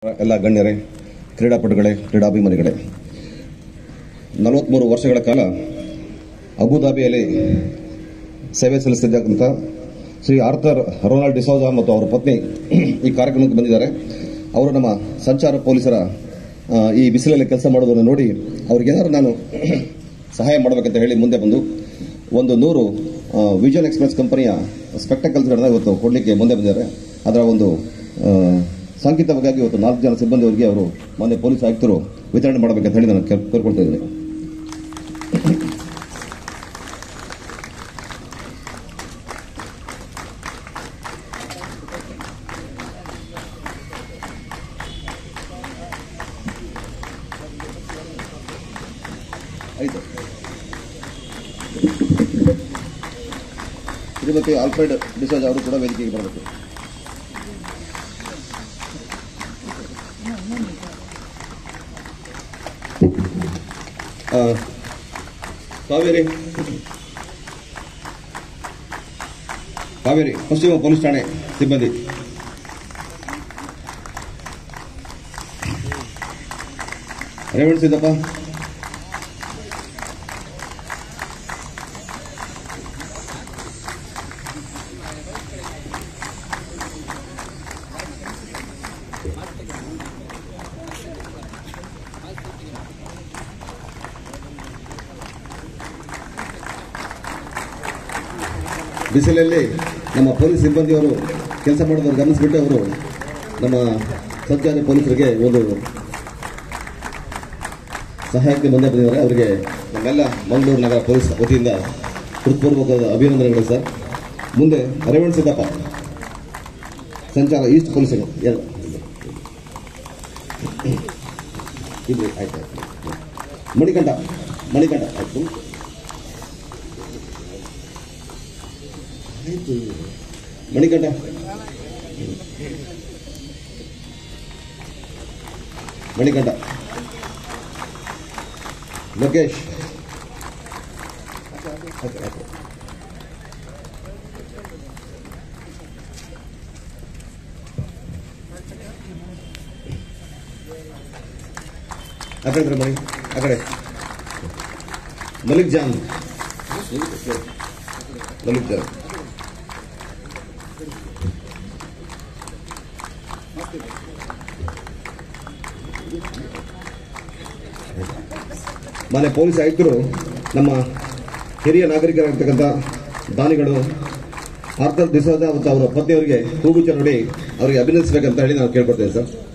ಎಲ್ಲ ಗಣ್ಯರೇ ಕ್ರೀಡಾಪಟುಗಳೇ ಕ್ರೀಡಾಭಿಮಾನಿಗಳೇ ನಲವತ್ಮೂರು ವರ್ಷಗಳ ಕಾಲ ಅಬುಧಾಬಿಯಲ್ಲಿ ಸೇವೆ ಸಲ್ಲಿಸಿದ್ದಕ್ಕಂಥ ಶ್ರೀ ಆರ್ಥರ್ ರೊನಾಲ್ಡ್ ಡಿಸೋಜಾ ಮತ್ತು ಅವರ ಪತ್ನಿ ಈ ಕಾರ್ಯಕ್ರಮಕ್ಕೆ ಬಂದಿದ್ದಾರೆ ಅವರು ನಮ್ಮ ಸಂಚಾರ ಪೊಲೀಸರ ಆ, ಈ ಬಿಸಿಲಲ್ಲಿ ಕೆಲಸ ಮಾಡೋದನ್ನು ನೋಡಿ ಅವ್ರಿಗೇನಾದ್ರು ನಾನು ಸಹಾಯ ಮಾಡಬೇಕಂತ ಹೇಳಿ ಮುಂದೆ ಬಂದು ಒಂದು ನೂರು ವಿಜನ್ ಎಕ್ಸ್ಪ್ರೆಸ್ ಕಂಪನಿಯ ಸ್ಪೆಕ್ಟಕಲ್ಸ್ಗಳನ್ನ ಇವತ್ತು ಕೊಡಲಿಕ್ಕೆ ಮುಂದೆ ಬಂದಿದ್ದಾರೆ ಅದರ ಒಂದು ಆ, ಸಾಂಕೇತಿಕವಾಗಿ ಇವತ್ತು ನಾಲ್ಕು ಜನ ಸಿಬ್ಬಂದಿಯವರಿಗೆ ಅವರು ಮೊನ್ನೆ ಪೊಲೀಸ್ ಆಯುಕ್ತರು ವಿತರಣೆ ಮಾಡಬೇಕಂತ ಹೇಳಿ ನಾನು ಕೇಳ್- ಕೇಳ್ಕೊಳ್ತಾ ಇದ್ದೀನಿ ಆಯ್ತು ಶ್ರೀಮತಿ ಆಲ್ಫ್ರೆಡ್ ಡಿಸೋಜ್ ಅವರು ಕೂಡ ವೇದಿಕೆಗೆ ಬರಬೇಕು ಆ, ಕಾವೇರಿ ಕಾವೇರಿ ಪಶ್ಚಿಮ ಪೊಲೀಸ್ ಠಾಣೆ ಸಿಬ್ಬಂದಿ ರೇವಣ್ ಸಿದ್ದಪ್ಪ ಬಿಸಿಲಲ್ಲಿ ನಮ್ಮ ಪೊಲೀಸ್ ಸಿಬ್ಬಂದಿಯವರು ಕೆಲಸ ಮಾಡೋದನ್ನು ಗಮನಿಸಿಬಿಟ್ಟು ಅವರು ನಮ್ಮ ಸಂಚಾರಿ ಪೊಲೀಸರಿಗೆ ಒಂದು ಸಹಾಯಕ್ಕೆ ಮುಂದೆ ಬಂದಿದ್ದಾರೆ ಅವರಿಗೆ ನಮ್ಮೆಲ್ಲ ಮಂಗಳೂರು ನಗರ ಪೊಲೀಸ್ ವತಿಯಿಂದ ಹೃತ್ಪೂರ್ವಕವಾದ ಅಭಿನಂದನೆಗಳು ಸರ್ ಮುಂದೆ ರೇವಣ್ ಸಿದ್ದಪ್ಪ ಸಂಚಾರ ಈಸ್ಟ್ ಪೊಲೀಸರು ಎಲ್ಲ ಇದು ಆಯ್ತು ಆಯ್ತು ಮಣಿಕಂಠ ಮಣಿಕಂಠ ಆಯ್ತು ಆಯ್ತು ಮಣಿಕಂಠ ಮಣಿಕಂಠ ಲೋಕೇಶ್ ಆಯ್ತು, ಆಯ್ತು. ಆ ಕಡೆ ಇದ್ರೆ ಮಣಿ ಆ ಕಡೆ ಮಲಿಕ್ ಜಾನ್ ಮಲಿಕ್ ಜಾನ್ ಮನೆ ಪೊಲೀಸ್ ಆಯುಕ್ತರು ನಮ್ಮ ಹಿರಿಯ ನಾಗರಿಕರಾಗಿರ್ತಕ್ಕಂಥ ದಾನಿಗಳು ಆರ್ಥರ್ ಡಿಸೋಜಾ ಮತ್ತು ಅವರ ಪತ್ನಿಯವರಿಗೆ ಹೂಗುಚ್ಚ ನೋಡಿ ಅವರಿಗೆ ಅಭಿನಂದಿಸಬೇಕಂತ ಹೇಳಿ ನಾವು ಕೇಳ್ಕೊಡ್ತೇವೆ ಸರ್